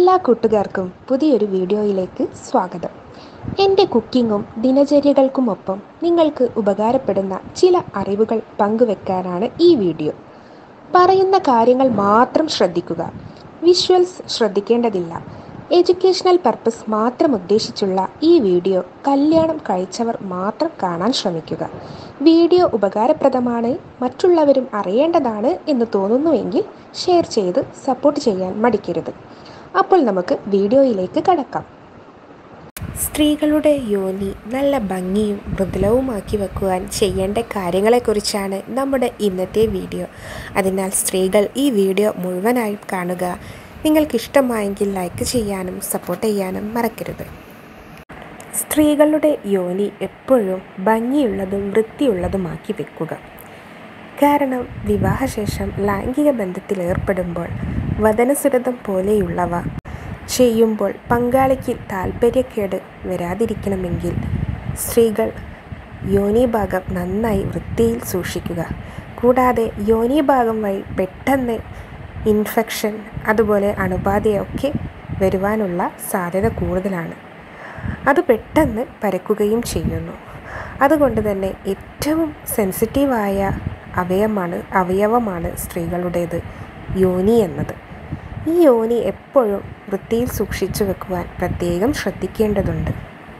എല്ലാ കൂട്ടുകാർക്കും പുതിയൊരു വീഡിയോയിലേക്ക് സ്വാഗതം എൻ്റെ കുക്കിങ്ങും ദിനചര്യകൾക്കുമൊപ്പം നിങ്ങൾക്ക് ഉപകാരപ്പെടുന്ന ചില അറിവുകൾ പങ്കുവെക്കാനാണ് ഈ വീഡിയോ പറയുന്ന കാര്യങ്ങൾ മാത്രം ശ്രദ്ധിക്കുക വിഷ്വൽസ് ശ്രദ്ധിക്കേണ്ടതില്ല എഡ്യൂക്കേഷണൽ പർപ്പസ് മാത്രം ഉദ്ദേശിച്ചുള്ള ഈ വീഡിയോ കല്യാണം കഴിച്ചവർ മാത്രം കാണാൻ ശ്രമിക്കുക വീഡിയോ ഉപകാരപ്രദമാണ് മറ്റുള്ളവരും അറിയേണ്ടതാണ് എന്ന് തോന്നുന്നുവെങ്കിൽ ഷെയർ ചെയ്ത് സപ്പോർട്ട് ചെയ്യാൻ മടിക്കരുത് അപ്പോൾ നമുക്ക് വീഡിയോയിലേക്ക് കടക്കാം സ്ത്രീകളുടെ യോനി നല്ല ഭംഗിയും മൃദുലവുമാക്കി വെക്കുവാൻ ചെയ്യേണ്ട കാര്യങ്ങളെക്കുറിച്ചാണ് നമ്മുടെ ഇന്നത്തെ വീഡിയോ അതിനാൽ സ്ത്രീകൾ ഈ വീഡിയോ മുഴുവനായും കാണുക നിങ്ങൾക്ക് ഇഷ്ടമായെങ്കിൽ ലൈക്ക് ചെയ്യാനും സപ്പോർട്ട് ചെയ്യാനും മറക്കരുത് സ്ത്രീകളുടെ യോനി എപ്പോഴും ഭംഗിയുള്ളതും വൃത്തിയുള്ളതുമാക്കി വെക്കുക കാരണം വിവാഹശേഷം ലൈംഗിക ബന്ധത്തിൽ ഏർപ്പെടുമ്പോൾ വദനസുരതം പോലെയുള്ളവ ചെയ്യുമ്പോൾ പങ്കാളിക്ക് താല്പര്യക്കേട് വരാതിരിക്കണമെങ്കിൽ സ്ത്രീകൾ യോനിഭാഗം നന്നായി വൃത്തിയിൽ സൂക്ഷിക്കുക കൂടാതെ യോനിഭാഗം വഴി പെട്ടെന്ന് ഇൻഫെക്ഷൻ അതുപോലെ അണുബാധയൊക്കെ വരുവാനുള്ള സാധ്യത കൂടുതലാണ് അത് പെട്ടെന്ന് പരക്കുകയും ചെയ്യുന്നു അതുകൊണ്ട് തന്നെ ഏറ്റവും സെൻസിറ്റീവായ അവയവമാണ് അവയവമാണ് സ്ത്രീകളുടേത് യോനി എന്നത് ഈ യോനി എപ്പോഴും വൃത്തിയിൽ സൂക്ഷിച്ചു വെക്കുവാൻ പ്രത്യേകം ശ്രദ്ധിക്കേണ്ടതുണ്ട്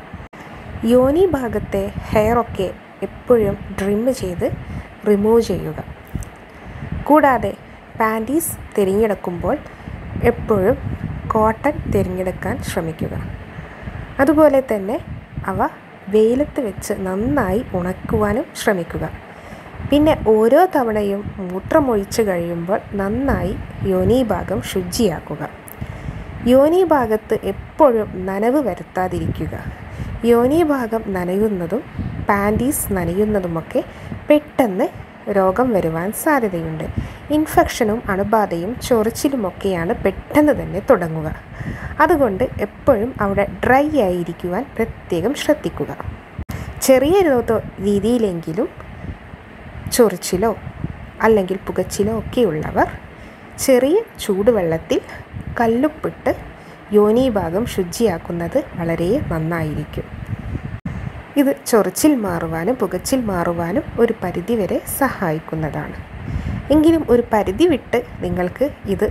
യോനി ഭാഗത്തെ ഹെയറൊക്കെ എപ്പോഴും ഡ്രിം ചെയ്ത് റിമൂവ് ചെയ്യുക കൂടാതെ പാൻറ്റീസ് തിരഞ്ഞെടുക്കുമ്പോൾ എപ്പോഴും കോട്ടൺ തിരഞ്ഞെടുക്കാൻ ശ്രമിക്കുക അതുപോലെ തന്നെ അവ വെയിലത്ത് വെച്ച് നന്നായി ഉണക്കുവാനും ശ്രമിക്കുക പിന്നെ ഓരോ തവണയും മൂത്രമൊഴിച്ച് കഴിയുമ്പോൾ നന്നായി യോനി ഭാഗം ശുചിയാക്കുക യോനി ഭാഗത്ത് എപ്പോഴും നനവ് വരുത്താതിരിക്കുക യോനി ഭാഗം നനയുന്നതും പാൻറ്റീസ് നനയുന്നതുമൊക്കെ പെട്ടെന്ന് രോഗം വരുവാൻ സാധ്യതയുണ്ട് ഇൻഫെക്ഷനും അണുബാധയും ചൊറിച്ചിലുമൊക്കെയാണ് പെട്ടെന്ന് തന്നെ തുടങ്ങുക അതുകൊണ്ട് എപ്പോഴും അവിടെ ഡ്രൈ ആയിരിക്കുവാൻ പ്രത്യേകം ശ്രദ്ധിക്കുക ചെറിയ രീതിയിലെങ്കിലും ചൊറിച്ചിലോ അല്ലെങ്കിൽ പുകച്ചിലോ ഒക്കെയുള്ളവർ ചെറിയ ചൂടുവെള്ളത്തിൽ കല്ലുപ്പിട്ട് യോനി ഭാഗം ശുചിയാക്കുന്നത് വളരെ നന്നായിരിക്കും ഇത് ചൊറിച്ചിൽ മാറുവാനും പുകച്ചിൽ മാറുവാനും ഒരു പരിധിവരെ സഹായിക്കുന്നതാണ് എങ്കിലും ഒരു പരിധി വിട്ട് നിങ്ങൾക്ക് ഇത്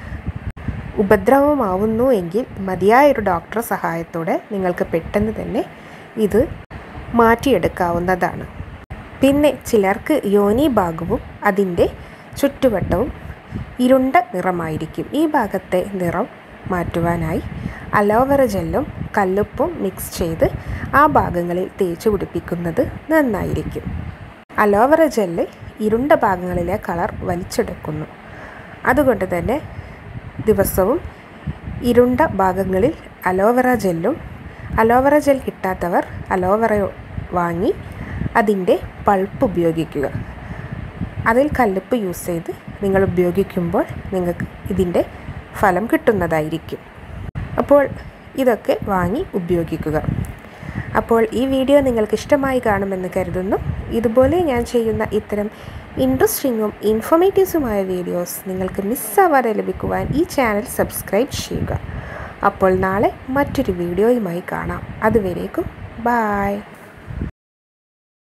ഉപദ്രവമാവുന്നു എങ്കിൽ മതിയായൊരു ഡോക്ടർ സഹായത്തോടെ നിങ്ങൾക്ക് പെട്ടെന്ന് തന്നെ ഇത് മാറ്റിയെടുക്കാവുന്നതാണ് പിന്നെ ചിലർക്ക് യോനി ഭാഗവും അതിൻ്റെ ചുറ്റുവട്ടവും ഇരുണ്ട നിറമായിരിക്കും ഈ ഭാഗത്തെ നിറം മാറ്റുവാനായി അലോവറ ജെല്ലും കല്ലുപ്പും മിക്സ് ചെയ്ത് ആ ഭാഗങ്ങളിൽ തേച്ച് പിടിപ്പിക്കുന്നത് നന്നായിരിക്കും അലോവറ ജെല്ല് ഇരുണ്ട ഭാഗങ്ങളിലെ കളർ വലിച്ചെടുക്കുന്നു അതുകൊണ്ട് തന്നെ ദിവസവും ഇരുണ്ട ഭാഗങ്ങളിൽ അലോവറ ജെല്ലും അലോവറ ജെൽ കിട്ടാത്തവർ അലോവറ വാങ്ങി അതിൻ്റെ പൾപ്പ് ഉപയോഗിക്കുക അതിൽ കല്ലുപ്പ് യൂസ് ചെയ്ത് നിങ്ങൾ ഉപയോഗിക്കുമ്പോൾ നിങ്ങൾക്ക് ഇതിൻ്റെ ഫലം കിട്ടുന്നതായിരിക്കും അപ്പോൾ ഇതൊക്കെ വാങ്ങി ഉപയോഗിക്കുക അപ്പോൾ ഈ വീഡിയോ നിങ്ങൾക്ക് ഇഷ്ടമായി കാണുമെന്ന് കരുതുന്നു ഇതുപോലെ ഞാൻ ചെയ്യുന്ന ഇത്തരം ഇൻട്രസ്റ്റിങ്ങും ഇൻഫോർമേറ്റീവ്സുമായ വീഡിയോസ് നിങ്ങൾക്ക് മിസ്സാവാതെ ലഭിക്കുവാൻ ഈ ചാനൽ സബ്സ്ക്രൈബ് ചെയ്യുക അപ്പോൾ നാളെ മറ്റൊരു വീഡിയോയുമായി കാണാം അതുവരേക്കും ബായ്